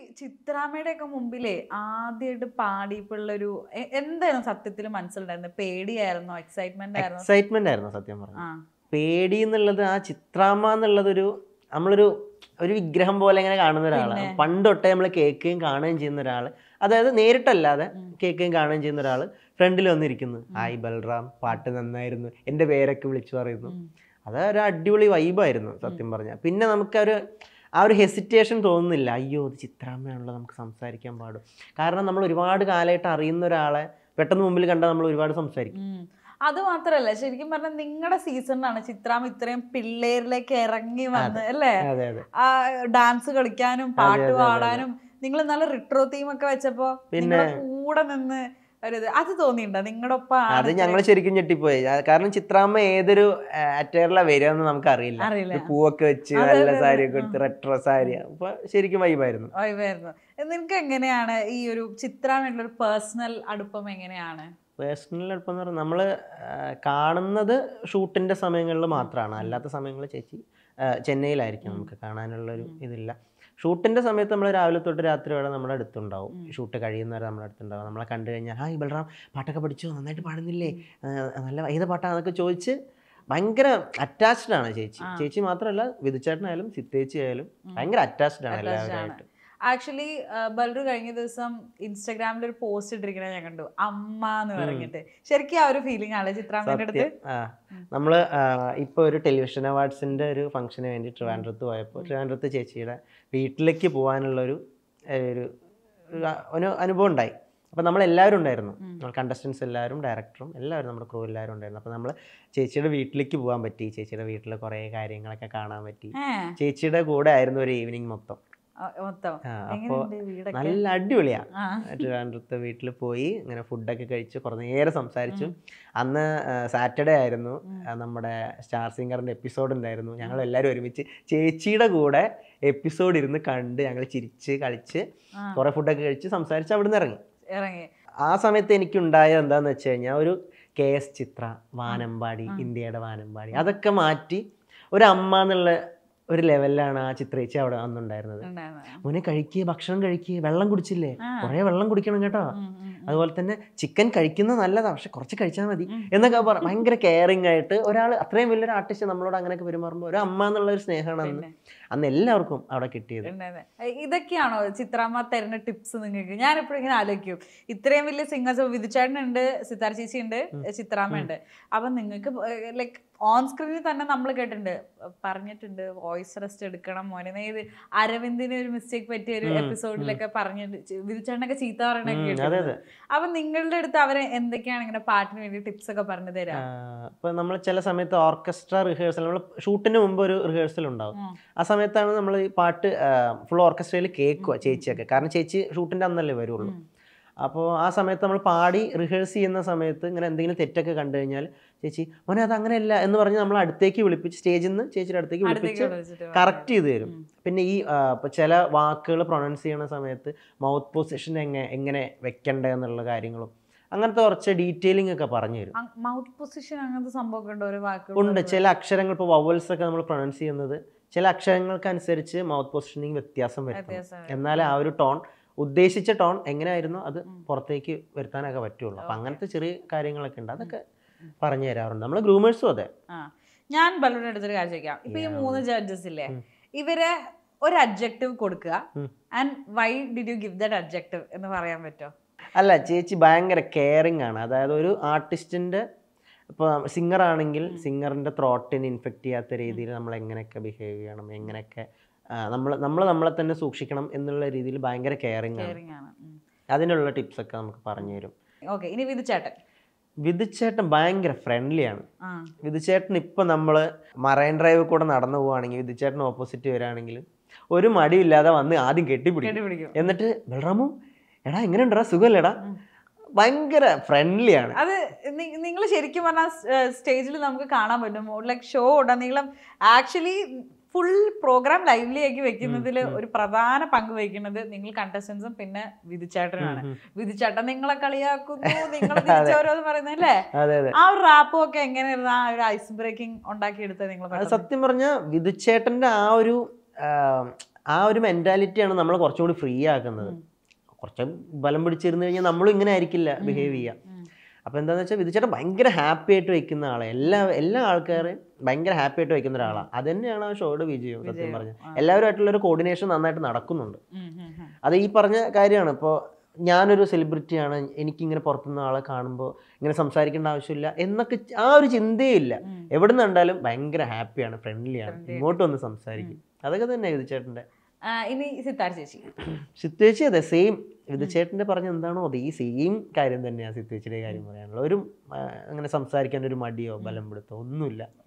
ചിത്രാമ്മയുടെ ഒക്കെ മുമ്പിലേ ആദ്യമായിട്ട് പാടിയപ്പോഴുള്ളൊരു എ- എന്തായിരുന്നു സത്യത്തിൽ മനസ്സിലുണ്ടായിരുന്നത് പേടിയായിരുന്നോ എക്സൈറ്റ്മെന്റ് ആയിരുന്നോ എക്സൈറ്റ്മെന്റ് ആയിരുന്നു സത്യം പറഞ്ഞു ആ പേടി എന്നുള്ളത് ആ ചിത്രാമ്മ എന്നുള്ളതൊരു നമ്മളൊരു ഒരു വിഗ്രഹം പോലെ ഇങ്ങനെ കാണുന്ന ഒരാളാണ് പിന്നെ. പണ്ട് തൊട്ടേ നമ്മൾ കേൾക്കുകയും കാണുകയും ചെയ്യുന്ന ഒരാൾ അതായത് നേരിട്ടല്ലാതെ ഉം. കേൾക്കുകയും കാണുകയും ചെയ്യുന്ന ഒരാൾ ഫ്രണ്ടിൽ വന്നിരിക്കുന്നു ഹായ് ബൽറാം പാട്ട് നന്നായിരുന്നു എൻ്റെ പേരൊക്കെ വിളിച്ചു പറയുന്നു ഉം. അത് ഒരു അടിപൊളി വൈബായിരുന്നു സത്യം പറഞ്ഞാൽ പിന്നെ നമുക്കൊരു ആ ഒരു ഹെസിറ്റേഷൻ തോന്നുന്നില്ല അയ്യോ ഇത് ചിത്രാമ്മയാണല്ലോ നമുക്ക് സംസാരിക്കാൻ പാടും കാരണം നമ്മൾ ഒരുപാട് കാലമായിട്ട് അറിയുന്ന ഒരാളെ പെട്ടെന്ന് മുമ്പിൽ കണ്ടാൽ നമ്മൾ ഒരുപാട് സംസാരിക്കും ഉം. അത് മാത്രല്ല ശരിക്കും പറഞ്ഞാൽ നിങ്ങളുടെ സീസണിലാണ് ചിത്രാമ്മ ഇത്രയും പിള്ളേരിലേക്ക് ഇറങ്ങി വന്ന് അല്ലേ അതെ അതെ ആ ഡാൻസ് കളിക്കാനും പാട്ട് അതെ, അതെ. പാടാനും നിങ്ങൾ നല്ല റിട്രോ തീം ഒക്കെ വെച്ചപ്പോ പിന്നെ- നിങ്ങളുടെ കൂടെ നിന്ന് ഒരു ഇത് അത് തോന്നിയിട്ടുണ്ടോ നിങ്ങളുടെ ഒപ്പം ആണ് അത് ഞങ്ങൾ ശരിക്കും ഞെട്ടിപ്പോയി ആ, കാരണം ചിത്രാമ്മ ഏതൊരു അറ്റയറിലാ വരിക എന്ന് നമുക്ക് അറിയില്ല അറിയില്ല ഒരു പൂവൊക്കെ വെച്ച് അതെ, നല്ല അതെ, സാരി അതെ. ഒക്കെ എടുത്ത് റെട്രോ സാരി അപ്പൊ ശരിക്കും വൈബായിരുന്നു വൈവായിരുന്നു നിനക്ക് എങ്ങനെയാണ് ഈ ഒരു ചിത്രാമായിട്ടുള്ള ഒരു പേഴ്സണൽ അടുപ്പം എങ്ങനെയാണ് പേഴ്സണൽ അടുപ്പം എന്ന് പറഞ്ഞാൽ നമ്മൾ കാണുന്നത് ഷൂട്ടിന്റെ സമയങ്ങളിൽ മാത്രമാണ് അല്ലാത്ത സമയങ്ങളിൽ ചേച്ചി ആ, ചെന്നൈയിലായിരിക്കും നമുക്ക് കാണാനുള്ളൊരു ഇതില്ല ഷൂട്ടിന്റെ സമയത്ത് നമ്മൾ രാവിലെ തൊട്ട് രാത്രി വരെ നമ്മുടെ അടുത്തുണ്ടാവും ഷൂട്ട് കഴിയുന്നവരെ നമ്മുടെ അടുത്തുണ്ടാവും നമ്മളെ കണ്ടു കഴിഞ്ഞാൽ ഹായ് ബൽറാം പാട്ടൊക്കെ പഠിച്ചോ നന്നായിട്ട് പാടുന്നില്ലേ ആ, നല്ല ഏത് പാട്ടാന്നൊക്കെ ചോദിച്ച് ഭയങ്കര അറ്റാച്ച്ഡ് ആണ് ചേച്ചി ആ. ചേച്ചി മാത്രമല്ല വിധുചേട്ടനായാലും സിത്തേച്ചി ആയാലും ഭയങ്കര അറ്റാച്ച്ഡ് ആണ് Attached ആണ്. എല്ലാവരുമായിട്ട് ആക്ച്വലി ബൽറു കഴിഞ്ഞ ദിവസം ഇൻസ്റ്റാഗ്രാമിൽ ഒരു പോസ്റ്റ് ഇട്ടിരിക്കണ ഞാൻ കണ്ടു അമ്മ എന്ന് പറഞ്ഞിട്ട് ശരിക്കും ആ ഒരു ഫീലിംഗ് ആണ് ചിത്രാമ്മയുടെ അടുത്ത് സത്യം ആ നമ്മൾ ഇപ്പോൾ ഒരു ടെലിവിഷൻ അവാർഡ്സിൻ്റെ ഒരു ഫംഗ്ഷന് വേണ്ടി ട്രിവാൻഡ്രത്ത് പോയപ്പോൾ ട്രിവാൻഡ്രത്ത് ചേച്ചിയുടെ വീട്ടിലേക്ക് പോകാനുള്ളൊരു ഏഹ്, ഒരു ഒരു അ- ഒരു അനുഭവം ഉണ്ടായി അപ്പോൾ നമ്മൾ എല്ലാവരും ഉണ്ടായിരുന്നു കണ്ടസ്റ്റൻസ് എല്ലാവരും ഡയറക്ടറും എല്ലാവരും നമ്മുടെ ക്രൂ എല്ലാവരും ഉണ്ടായിരുന്നു അപ്പോൾ നമ്മൾ ചേച്ചിയുടെ വീട്ടിലേക്ക് പോകാൻ പറ്റി ചേച്ചിയുടെ വീട്ടിൽ കുറേ കാര്യങ്ങളൊക്കെ കാണാൻ പറ്റി ഏ ചേച്ചിയുടെ കൂടെ ആയിരുന്നു ഒരു ഈവനിങ് മൊത്തം ആ, മൊത്തം ആ, അപ്പോൾ എങ്ങനെയുണ്ട് വീടൊക്കെ നല്ല അടിപൊളിയാണ് ആ ട്രിവാൻഡ്രത്ത് വീട്ടിൽ പോയി ഇങ്ങനെ ഫുഡൊക്കെ കഴിച്ച് കുറേ നേരം സംസാരിച്ചു അന്ന് സാറ്റർഡേ ആയിരുന്നു ആ, നമ്മുടെ സ്റ്റാർ സിംഗറിൻ്റെ എപ്പിസോഡ് ഉണ്ടായിരുന്നു ഞങ്ങൾ എല്ലാവരും ഒരുമിച്ച് ചേച്ചിയുടെ കൂടെ എപ്പിസോഡ് ഇരുന്ന് കണ്ട് ഞങ്ങൾ ചിരിച്ച് കളിച്ച് ആ. കുറേ ഫുഡൊക്കെ കഴിച്ച് സംസാരിച്ച് അവിടെ നിന്ന് ഇറങ്ങി ഇറങ്ങി ആ സമയത്ത് എനിക്കുണ്ടായ എന്താന്ന് വെച്ച് കഴിഞ്ഞാൽ ഒരു കെ എസ് ചിത്ര വാനമ്പാടി ഇന്ത്യയുടെ വാനമ്പാടി അതൊക്കെ മാറ്റി ഒരു അമ്മ എന്നുള്ള ഒരു ലെവലിലാണ് ആ ചിത്രേച്ചി അവിടെ അന്നുണ്ടായിരുന്നത് ഉണ്ടായിരുന്നു. മോനെ കഴിക്കുക ഭക്ഷണം കഴിക്കുക വെള്ളം കുടിച്ചില്ലേ ആ. കുറേ വെള്ളം കുടിക്കണം കേട്ടോ ഉം, ഉം, ഉം. അതുപോലെ തന്നെ ചിക്കൻ കഴിക്കുന്നത് നല്ലതാ പക്ഷെ കുറച്ച് കഴിച്ചാൽ മതി എന്നൊക്കെ പറ ഭയങ്കര കെയറിങ് ആയിട്ട് ഒരാൾ അത്രയും വലിയൊരു ആർട്ടിസ്റ്റ് നമ്മളോട് അങ്ങനെയൊക്കെ പെരുമാറുമ്പോൾ ഒരു അമ്മ എന്നുള്ള ഒരു സ്നേഹമാണ് അന്ന് പിന്നെ. അന്ന് എല്ലാവർക്കും അവിടെ കിട്ടിയത് ഉണ്ടായിരുന്നെ. ഏ, ഇതൊക്കെയാണോ ചിത്രാമ്മ തരുന്ന ടിപ്സ് നിങ്ങൾക്ക് ഞാൻ എപ്പോഴും ഇങ്ങനെ ആലോചിക്കും ഇത്രയും വലിയ സിംഗേഴ്സ് വിധുചേട്ടനുണ്ട് സിത്താർ ചേച്ചി ഉണ്ട് ചിത്രാമ്മ ഉണ്ട് അപ്പൊ നിങ്ങൾക്ക് ലൈക്ക് ഓൺ സ്ക്രീനിൽ തന്നെ നമ്മൾ കേട്ടിട്ടുണ്ട് പറഞ്ഞിട്ടുണ്ട് വോയിസ് റെസ്റ്റ് എടുക്കണം മോനെ നീ ഇത് അരവിന്ദിന് ഒരു മിസ്റ്റേക്ക് പറ്റിയ ഒരു എപ്പിസോഡിലൊക്കെ പറഞ്ഞിട്ട് വിധുചേട്ടനൊക്കെ ചീത്ത പറയണൊക്കെ ഉം, അതെ കേട്ടിട്ടുണ്ട് അതെ അപ്പൊ നിങ്ങളുടെ അടുത്ത് അവരെ എന്തൊക്കെയാണ് ഇങ്ങനെ പാട്ടിന് വേണ്ടി ടിപ്സ് ഒക്കെ പറഞ്ഞു തരാം ഇപ്പൊ നമ്മൾ ചില സമയത്ത് ഓർക്കസ്ട്ര റിഹേഴ്സൽ നമ്മൾ ഷൂട്ടിന് മുമ്പ് ഒരു റിഹേഴ്സൽ ഉണ്ടാവും ഉം. ആ സമയത്താണ് നമ്മൾ ഈ പാട്ട് ഫുൾ ഓർക്കസ്ട്രയിൽ കേൾക്കുക ചേച്ചിയൊക്കെ കാരണം ചേച്ചി ഷൂട്ടിന്റെ അന്നല്ലേ വരുള്ളൂ അപ്പോൾ ആ സമയത്ത് നമ്മൾ പാടി റിഹേഴ്സ് ചെയ്യുന്ന സമയത്ത് ഇങ്ങനെ എന്തെങ്കിലും തെറ്റൊക്കെ കണ്ടു കഴിഞ്ഞാൽ ചേച്ചി മോനെ അത് അങ്ങനെയല്ല എന്ന് പറഞ്ഞ് നമ്മൾ അടുത്തേക്ക് വിളിപ്പിച്ച് സ്റ്റേജിൽ നിന്ന് ചേച്ചിയുടെ അടുത്തേക്ക് അടുത്തേക്ക് വിളിപ്പിച്ച് വിളിച്ചിട്ട് കറക്റ്റ് ചെയ്ത് തരും പിന്നെ ഈ ആ, ഇപ്പൊ ചില വാക്കുകൾ പ്രൊണൗൺസ് ചെയ്യണ സമയത്ത് മൗത്ത് പൊസിഷൻ എങ്ങനെ എങ്ങനെ വെക്കണ്ടേ എന്നുള്ള കാര്യങ്ങളും അങ്ങനത്തെ കുറച്ച് ഡീറ്റെയിലിംഗ് ഒക്കെ പറഞ്ഞു തരും മൗത്ത് പൊസിഷൻ അങ്ങനത്തെ സംഭവമൊക്കെ ഉണ്ടോ ഒരു വാക്ക് ഉണ്ട് ചില അക്ഷരങ്ങൾ ഇപ്പോൾ വവൽസ് ഒക്കെ നമ്മൾ പ്രൊണൗൺസ് ചെയ്യുന്നത് ചില അക്ഷരങ്ങൾക്ക് അനുസരിച്ച് മൗത്ത് പൊസിഷനിങ് വ്യത്യാസം വരുത്തും വ്യത്യാസം എന്നാലേ ആ ഒരു ടോൺ ഉദ്ദേശിച്ച ടോൺ എങ്ങനെയായിരുന്നു അത് പുറത്തേക്ക് വരുത്താനൊക്കെ പറ്റുള്ളൂ അപ്പം അങ്ങനത്തെ ചെറിയ കാര്യങ്ങളൊക്കെ ഉണ്ട് അതൊക്കെ പറഞ്ഞു തരാറുണ്ട് നമ്മൾ ഗ്രൂമേഴ്സും അതെ ആ ഞാൻ ബലൂടെ അടുത്തൊരു കാര്യം ചോദിക്കാം ഇപ്പൊ ഈ മൂന്ന് ജഡ്ജസ് ഇല്ലേ ഇവരെ ഒരു അഡ്ജക്റ്റീവ് കൊടുക്കുക ഉം. And why did you give that adjective എന്ന് പറയാൻ പറ്റുമോ അല്ല ചേച്ചി ഭയങ്കര കെയറിങ് ആണ് അതായത് ഒരു ആർട്ടിസ്റ്റിൻ്റെ ഇപ്പോൾ സിംഗർ ആണെങ്കിൽ സിംഗറിൻ്റെ ത്രോട്ടിന് ഇൻഫെക്റ്റ് ചെയ്യാത്ത രീതിയിൽ നമ്മൾ എങ്ങനെയൊക്കെ ബിഹേവ് ചെയ്യണം എങ്ങനെയൊക്കെ നമ്മൾ നമ്മൾ നമ്മളെ തന്നെ സൂക്ഷിക്കണം എന്നുള്ള രീതിയിൽ ഭയങ്കര കെയറിങ് ആണ് കെയറിങ് ആണ് അതിനുള്ള ടിപ്സ് ഒക്കെ നമുക്ക് പറഞ്ഞു തരും ഓക്കെ ഇനി വിധുചേട്ടൻ വിധുചേട്ടൻ ഭയങ്കര ഫ്രണ്ട്ലി ആണ് ആ വിധുചേട്ടൻ ഇപ്പം നമ്മൾ മറൈൻ ഡ്രൈവ് കൂടെ നടന്നു പോവുകയാണെങ്കിൽ വിധുചേട്ടൻ ഓപ്പോസിറ്റ് വരികയാണെങ്കിൽ ഒരു മടിയില്ലാതെ വന്ന് ആദ്യം കെട്ടിപ്പിടിക്കും കെട്ടിപ്പിടിക്കും എന്നിട്ട് ബൽറാമു എടാ എങ്ങനെയുണ്ടടാ സുഖമല്ലേടാ ഭയങ്കര ഫ്രണ്ട്ലി ആണ് അത് നിങ്ങൾ ശരിക്കും പറഞ്ഞാൽ സ്റ്റേജിൽ നമുക്ക് കാണാൻ പറ്റും ലൈക്ക് ഷോ ഉടനീളം ആക്ച്വലി ഫുൾ പ്രോഗ്രാം ലൈവ്ലി ആക്കി വെക്കുന്നതിൽ ഒരു പ്രധാന പങ്ക് വഹിക്കുന്നത് നിങ്ങൾ കണ്ടസ്റ്റൻസും പിന്നെ വിധിച്ചേട്ടനാണ് വിധിച്ചേട്ടൻ നിങ്ങളെ കളിയാക്കുന്നു നിങ്ങൾ തിരിച്ചോരോന്ന് പറയുന്നല്ലേ അതെ അതെ ആ ഒരു റാപ്പും ഒക്കെ എങ്ങനെയായിരുന്നു ആ ഒരു ഐസ് ബ്രേക്കിംഗ് ഉണ്ടാക്കിയെടുത്തത് നിങ്ങൾ അത് സത്യം പറഞ്ഞ വിധുച്ചേട്ടൻ്റെ ആ ഒരു ആ, ആ ഒരു മെൻറ്റാലിറ്റിയാണ് നമ്മളെ കുറച്ചും കൂടി ഫ്രീ ആക്കുന്നത് കുറച്ച് ബലം പിടിച്ചിരുന്ന് കഴിഞ്ഞാൽ നമ്മളും ഇങ്ങനെ ആയിരിക്കില്ല ബിഹേവ് ചെയ്യുക ഉം. അപ്പോൾ എന്താണെന്ന് വെച്ചാൽ വിധിച്ചേട്ടൻ ഭയങ്കര ഹാപ്പി ആയിട്ട് വെക്കുന്ന ആളെ എല്ലാ എല്ലാ ആൾക്കാരെയും ഭയങ്കര ഹാപ്പി ആയിട്ട് വെക്കുന്ന ഒരാളാണ് അത് തന്നെയാണ് ആ ഷോയുടെ വിജയം സത്യം വിജയം. പറഞ്ഞാൽ ആ. എല്ലാവരുമായിട്ടുള്ള ഒരു കോർഡിനേഷൻ നന്നായിട്ട് നടക്കുന്നുണ്ട് ഉം, ഉം, ഉം. അത് ഈ പറഞ്ഞ കാര്യമാണ് ഇപ്പോൾ ഞാനൊരു സെലിബ്രിറ്റിയാണ് എനിക്കിങ്ങനെ പുറത്തുനിന്ന് ആളെ കാണുമ്പോൾ ഇങ്ങനെ സംസാരിക്കേണ്ട ആവശ്യമില്ല എന്നൊക്കെ ച- ആ ഒരു ചിന്തയേ ഇല്ല ഉം. എവിടെ നിന്ന് കണ്ടാലും ഭയങ്കര ഹാപ്പിയാണ് ഫ്രണ്ട്ലിയാണ് Friendly ഇങ്ങോട്ട് വന്ന് സംസാരിക്കും അതൊക്കെ തന്നെ വിധിച്ചേട്ടൻ്റെ ആ, ഇനി സിത്താർ ചേച്ചി സിത്തേച്ചി അതെ സെയിം വിധിച്ചേട്ടൻ്റെ പറഞ്ഞ എന്താണോ അത് ഈ സെയിം കാര്യം തന്നെയാണ് സിത്തേച്ചിയുടെ കാര്യം പറയാനുള്ളത് ഒരു ആ, അങ്ങനെ സംസാരിക്കാൻ ഒരു മടിയോ ബലം പിടുത്തോ ഒന്നുമില്ല